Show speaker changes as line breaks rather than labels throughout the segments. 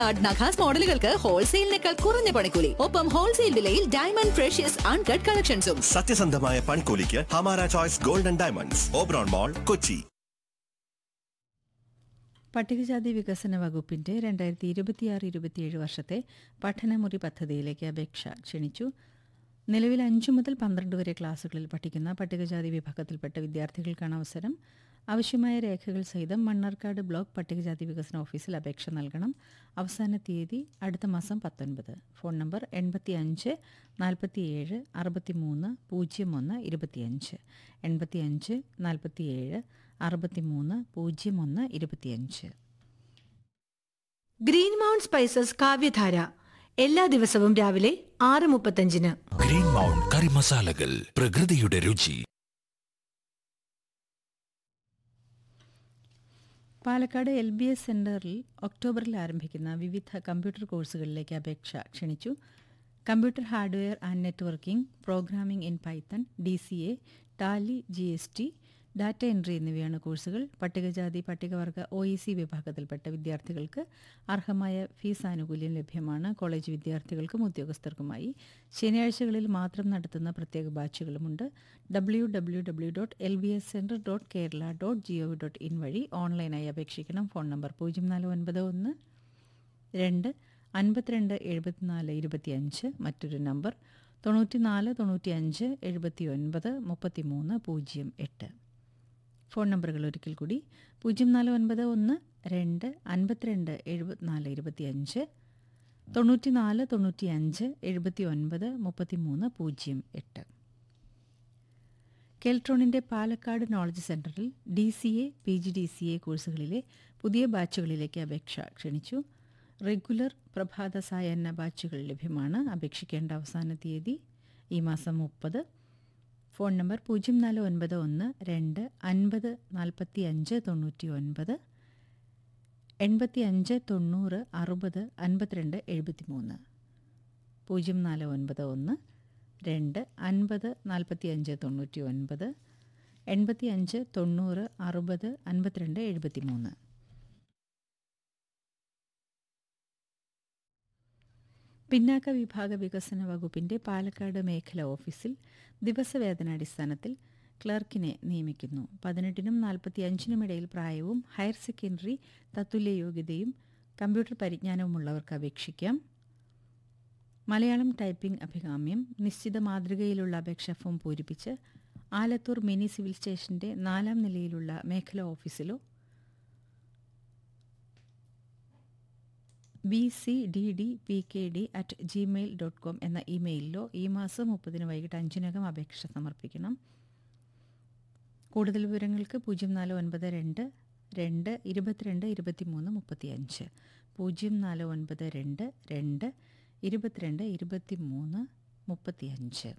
നഖാസ് മോഡലുകൾക്ക് ഹോൾസെയിലിനേക്കാൾ കുറഞ്ഞ പണിക്കൂലി ഒപ്പം ഹോൾസെയിൽ വിലയിൽ ഡയമണ്ട് ഫ്രഷ്യസ് അൺകട്ട് കളക്ഷൻസും
സത്യസന്ധമായ പണിക്കൂലിക്ക് ഹമാര choice golden diamonds Oberon mall Kochi
പട്ടികജാതി വികസന വകുപ്പിന്റെ രണ്ടായിരത്തി ഇരുപത്തിയാറ് ഇരുപത്തിയേഴ് വർഷത്തെ പഠനമുറി പദ്ധതിയിലേക്ക് അപേക്ഷ ക്ഷണിച്ചു നിലവിൽ അഞ്ചു മുതൽ പന്ത്രണ്ട് വരെ ക്ലാസുകളിൽ പഠിക്കുന്ന പട്ടികജാതി വിഭാഗത്തിൽപ്പെട്ട വിദ്യാർത്ഥികൾക്കാണ് അവസരം ആവശ്യമായ രേഖകൾ സഹിതം മണ്ണാർക്കാട് ബ്ലോക്ക് പട്ടികജാതി വികസന ഓഫീസിൽ അപേക്ഷ നൽകണം അവസാന തീയതി അടുത്ത മാസം പത്തൊൻപത് ഫോൺ നമ്പർ എൺപത്തി അഞ്ച് നാൽപ്പത്തിയേഴ് അറുപത്തിമൂന്ന് പൂജ്യം ഒന്ന് ഇരുപത്തിയഞ്ച് എൺപത്തിയഞ്ച് നാൽപ്പത്തിയേഴ് അറുപത്തിമൂന്ന് പൂജ്യം ഒന്ന് ഇരുപത്തിയഞ്ച്
ഗ്രീൻ മൗണ്ട് സ്പൈസസ് കാവ്യധാര എല്ലാ ദിവസവും രാവിലെ ആറ് മുപ്പത്തഞ്ചിന്
ഗ്രീൻ മൗണ്ട് കറി മസാലകൾ പ്രകൃതിയുടെ രുചി
പാലക്കാട് എൽ ബി എസ് സെന്ററിൽ ഒക്ടോബറിൽ ആരംഭിക്കുന്ന വിവിധ കമ്പ്യൂട്ടർ കോഴ്സുകളിലേക്ക് അപേക്ഷ ക്ഷണിച്ചു computer hardware and networking programming in Python D C A Tally G S T data entry എന്നിവയാണ് കോഴ്സുകൾ പട്ടികജാതി പട്ടികവർഗ ഒ ഇ സി വിഭാഗത്തിൽപ്പെട്ട വിദ്യാർത്ഥികൾക്ക് അർഹമായ ഫീസ് ആനുകൂല്യം ലഭ്യമാണ് കോളേജ് വിദ്യാർത്ഥികൾക്കും ഉദ്യോഗസ്ഥർക്കുമായി ശനിയാഴ്ചകളിൽ മാത്രം നടത്തുന്ന പ്രത്യേക ബാച്ചുകളുമുണ്ട് W W W dot L B S centre dot Kerala dot G O V dot in വഴി ഓൺലൈനായി അപേക്ഷിക്കണം ഫോൺ നമ്പർ പൂജ്യം നാല് ഒൻപത് ഒന്ന് രണ്ട് അൻപത്തിരണ്ട് എഴുപത്തിനാല് ഇരുപത്തിയഞ്ച് മറ്റൊരു നമ്പർ തൊണ്ണൂറ്റിനാല് തൊണ്ണൂറ്റിയഞ്ച് എഴുപത്തി ഒൻപത് മുപ്പത്തിമൂന്ന് പൂജ്യം എട്ട് ഫോൺ നമ്പറുകൾ ഒരിക്കൽ കൂടി പൂജ്യം നാല് ഒൻപത് ഒന്ന് രണ്ട് അൻപത്തിരണ്ട് എഴുപത്തിനാല് ഇരുപത്തിയഞ്ച് തൊണ്ണൂറ്റിനാല് തൊണ്ണൂറ്റിയഞ്ച് എഴുപത്തി ഒൻപത് മുപ്പത്തിമൂന്ന് പൂജ്യം എട്ട് കെൽട്രോണിൻ്റെ പാലക്കാട് നോളജ് സെൻറ്ററിൽ D C A P G D C A കോഴ്സുകളിലെ പുതിയ ബാച്ചുകളിലേക്ക് അപേക്ഷ ക്ഷണിച്ചു റെഗുലർ പ്രഭാത സായാഹ്ന ബാച്ചുകൾ ലഭ്യമാണ് അപേക്ഷിക്കേണ്ട അവസാന തീയതി ഈ മാസം മുപ്പത് ഫോൺ നമ്പർ പൂജ്യം നാല് ഒൻപത് ഒന്ന് രണ്ട് അൻപത് നാൽപ്പത്തി അഞ്ച് തൊണ്ണൂറ്റി ഒൻപത് എൺപത്തി അഞ്ച് തൊണ്ണൂറ് അറുപത് അൻപത്തിരണ്ട് എഴുപത്തി മൂന്ന് പൂജ്യം നാല് ഒൻപത് ഒന്ന് രണ്ട് അൻപത് നാൽപ്പത്തി അഞ്ച് തൊണ്ണൂറ്റി ഒൻപത് എൺപത്തി അഞ്ച് തൊണ്ണൂറ് അറുപത് അൻപത്തിരണ്ട് എഴുപത്തി മൂന്ന് പിന്നാക്ക വിഭാഗ വികസന വകുപ്പിന്റെ പാലക്കാട് മേഖല ഓഫീസിൽ ദിവസവേതനാടിസ്ഥാനത്തിൽ ക്ലർക്കിനെ നിയമിക്കുന്നു പതിനെട്ടിനും നാൽപ്പത്തി അഞ്ചിനും ഇടയിൽ പ്രായവും ഹയർ സെക്കൻഡറി തത്തുല്യ യോഗ്യതയും കമ്പ്യൂട്ടർ പരിജ്ഞാനവുമുള്ളവർക്ക് അപേക്ഷിക്കാം മലയാളം ടൈപ്പിംഗ് അഭികാമ്യം നിശ്ചിത മാതൃകയിലുള്ള അപേക്ഷാ ഫോം പൂരിപ്പിച്ച് ആലത്തൂർ മിനി സിവിൽ സ്റ്റേഷന്റെ നാലാം നിലയിലുള്ള മേഖലാ ഓഫീസിലോ B C D D P K D at Gmail dot com എന്ന ഇമെയിലിലോ ഈ മാസം മുപ്പതിന് വൈകിട്ട് അഞ്ചിനകം അപേക്ഷ സമർപ്പിക്കണം കൂടുതൽ വിവരങ്ങൾക്ക് പൂജ്യം നാല് ഒൻപത് രണ്ട് രണ്ട് ഇരുപത്തിരണ്ട് ഇരുപത്തിമൂന്ന് മുപ്പത്തിയഞ്ച് പൂജ്യം നാല് ഒൻപത് രണ്ട് രണ്ട് ഇരുപത്തിരണ്ട് ഇരുപത്തിമൂന്ന് മുപ്പത്തിയഞ്ച്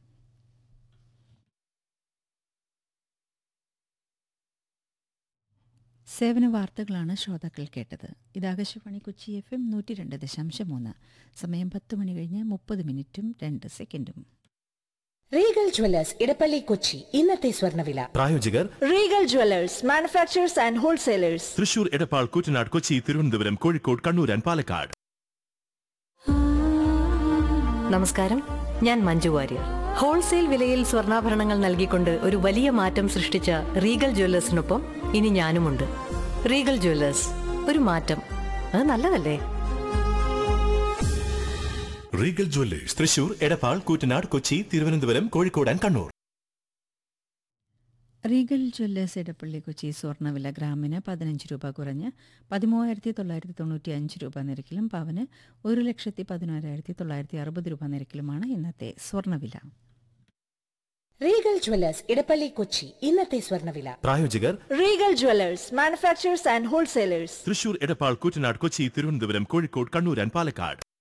സേവന വാർത്തകളാണ് ശ്രോതാക്കൾ കേട്ടത് ഇത് ആകാശവാണി കൊച്ചി എഫ് എം നൂറ്റി രണ്ട് ദശാംശം മൂന്ന് സമയം പത്ത് മണി കഴിഞ്ഞ് മുപ്പത് മിനിറ്റും രണ്ട് സെക്കൻഡും
റീഗൽ ജ്വല്ലേഴ്സ് ഇടപ്പള്ളി കൊച്ചി ഇന്നത്തെ സ്വർണ്ണവില
പ്രായോജകർ
Regal jewellers manufacturers and wholesalers
Thrissur Edappal Koottanad Kochi Thiruvananthapuram Kozhikode Kannur and Palakkad
നമസ്കാരം ഞാൻ മഞ്ജു വാര്യർ ഹോൾസെയിൽ വിലയിൽ സ്വർണ്ണാഭരണങ്ങൾ നൽകിക്കൊണ്ട് ഒരു വലിയ മാറ്റം സൃഷ്ടിച്ച റീഗൽ ജ്വല്ലേഴ്സിനൊപ്പം ഇനി ഞാനുമുണ്ട് റീഗൽ ജ്വല്ലേഴ്സ് ഒരു മാറ്റം അത് നല്ലതല്ലേ
Regal jewellers Thrissur Edappal Koottanad Kochi Thiruvananthapuram Kozhikode and Kannur
Regal jewellers Edappally Kochi സ്വർണ്ണവില ഗ്രാമിന് പതിനഞ്ച് രൂപ കുറഞ്ഞ് പതിമൂവായിരത്തി തൊള്ളായിരത്തി തൊണ്ണൂറ്റി അഞ്ച് രൂപ നിരക്കിലും പവന് ഒരു ലക്ഷത്തി പതിനോരായിരത്തി തൊള്ളായിരത്തി അറുപത് രൂപ നിരക്കിലുമാണ് ഇന്നത്തെ സ്വർണ്ണവില
റീഗൽ ജ്വല്ലേഴ്സ് ഇടപ്പള്ളി കൊച്ചി ഇന്നത്തെ സ്വർണ്ണവില
പ്രായോജകർ
Regal jewellers manufacturers and wholesalers
Thrissur Edappal Koottanad Kochi Thiruvananthapuram Kozhikode Kannur and Palakkad